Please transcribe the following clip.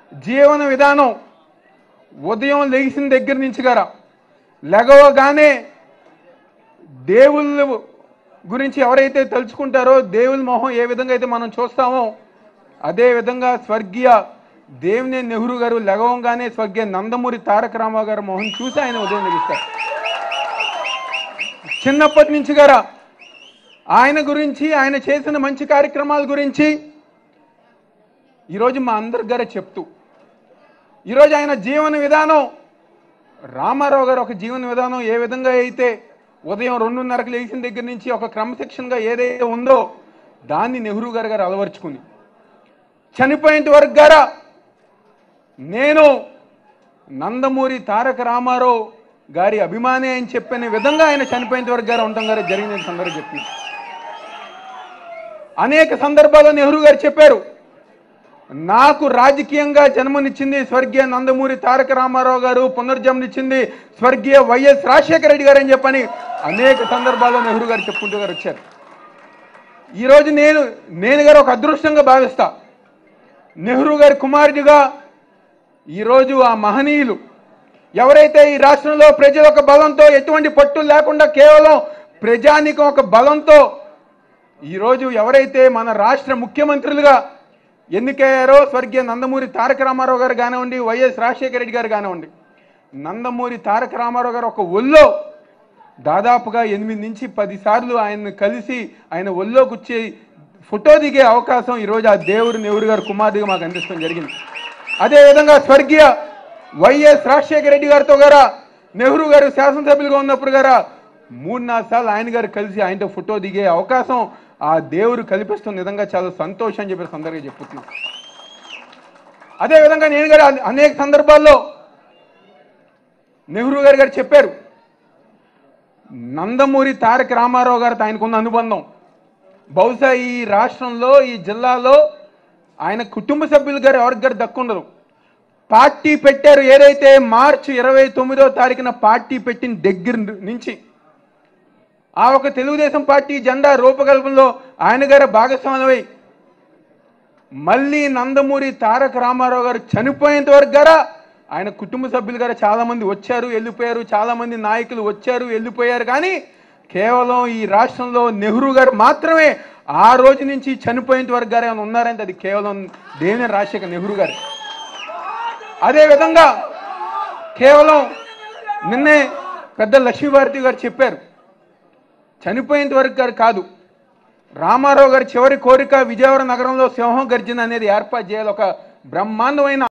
జీవన విధానం ఉదయం లేచిన దగ్గర నుంచి గారా లెగవగానే దేవుళ్ళ గురించి ఎవరైతే తలుచుకుంటారో దేవుని మొహం ఏ విధంగా అయితే మనం చూస్తామో అదే విధంగా స్వర్గీయ దేవినే నెహ్రూ గారు లెగవంగానే స్వర్గీయ నందమూరి తారక రామారావు గారు మొహం చూసి ఆయన ఉదయం లెగిస్తారు చిన్నప్పటి నుంచి గారా ఆయన గురించి ఆయన చేసిన మంచి కార్యక్రమాల గురించి ఈరోజు మా అందరి గారే చెప్తూ ఈరోజు ఆయన జీవన విధానం రామారావు గారు ఒక జీవన విధానం ఏ విధంగా అయితే ఉదయం రెండున్నరకు లేచిన దగ్గర నుంచి ఒక క్రమశిక్షణగా ఏదైతే ఉందో దాన్ని నెహ్రూ గారు గారు అలవర్చుకుంది చనిపోయేంత వరకు గారా నేను నందమూరి తారక రామారావు గారి అభిమాని అని చెప్పిన విధంగా ఆయన చనిపోయేంత వరకు గారు ఉండటం గారు జరిగిన సందర్భం చెప్పింది అనేక సందర్భాల్లో నెహ్రూ గారు చెప్పారు నాకు రాజకీయంగా జన్మనిచ్చింది స్వర్గీయ నందమూరి తారక రామారావు గారు పునర్జన్మనిచ్చింది స్వర్గీయ వైఎస్ రాజశేఖర రెడ్డి గారు అని చెప్పని అనేక సందర్భాల్లో నెహ్రూ గారు చెప్పుకుంటూ గారు వచ్చారు ఈరోజు నేను నేను గారు ఒక అదృష్టంగా భావిస్తా నెహ్రూ గారి కుమారుడిగా ఈరోజు ఆ మహనీయులు ఎవరైతే ఈ రాష్ట్రంలో ప్రజల ఒక బలంతో ఎటువంటి పట్టు లేకుండా కేవలం ప్రజానికం ఒక బలంతో ఈరోజు ఎవరైతే మన రాష్ట్ర ముఖ్యమంత్రులుగా ఎన్నికయ్యారో స్వర్గీయ నందమూరి తారక రామారావు గారు కానివ్వండి వైఎస్ రాజశేఖర రెడ్డి గారు కానివ్వండి నందమూరి తారక రామారావు గారు ఒక ఒళ్ళో దాదాపుగా ఎనిమిది నుంచి పది సార్లు ఆయన్ని కలిసి ఆయన ఒళ్ళో కూర్చి ఫోటో దిగే అవకాశం ఈరోజు ఆ దేవుడు నెహ్రూ గారు కుమారుడిగా మాకు అందించడం జరిగింది అదేవిధంగా స్వర్గీయ వైఎస్ రాజశేఖర రెడ్డి గారితో గారా నెహ్రూ గారు శాసనసభ్యులుగా ఉన్నప్పుడు గారా మూడు నాలుగు సార్లు ఆయన గారు కలిసి ఆయనతో ఫోటో దిగే అవకాశం ఆ దేవుడు కల్పిస్తున్న విధంగా చాలా సంతోషం అని చెప్పి సందర్భంగా చెప్పుతున్నాం అదేవిధంగా నేను గారు అనే- అనేక సందర్భాల్లో నెహ్రూ గారు గారు చెప్పారు నందమూరి తారక రామారావు గారితో ఆయనకున్న అనుబంధం బహుశా ఈ రాష్ట్రంలో ఈ జిల్లాలో ఆయన కుటుంబ సభ్యులు గారు ఎవరికి గారు దక్కుండరు పార్టీ పెట్టారు ఏదైతే మార్చి ఇరవై తొమ్మిదో తారీఖున పార్టీ పెట్టిన దగ్గర నుంచి ఆ ఒక తెలుగుదేశం పార్టీ జెండా రూపకల్పనలో ఆయన గారు భాగస్వామ్యమై మళ్ళీ నందమూరి తారక రామారావు గారు చనిపోయేంత వరకు గారా ఆయన కుటుంబ సభ్యులు గారు చాలా మంది వచ్చారు వెళ్ళిపోయారు చాలా మంది నాయకులు వచ్చారు వెళ్ళిపోయారు కానీ కేవలం ఈ రాష్ట్రంలో నెహ్రూ గారు మాత్రమే ఆ రోజు నుంచి చనిపోయేంత వరకు గారు ఏమైనా ఉన్నారంటే అది కేవలం దేవిన రాజశేఖర్ నెహ్రూ గారు అదే విధంగా కేవలం నిన్నే పెద్ద లక్ష్మీభారతి గారు చెప్పారు చనిపోయేంత వరకు గారు కాదు రామారావు గారి చివరి కోరిక విజయవాడ నగరంలో సింహం గర్జన అనేది ఏర్పాటు చేయాలి ఒక బ్రహ్మాండమైన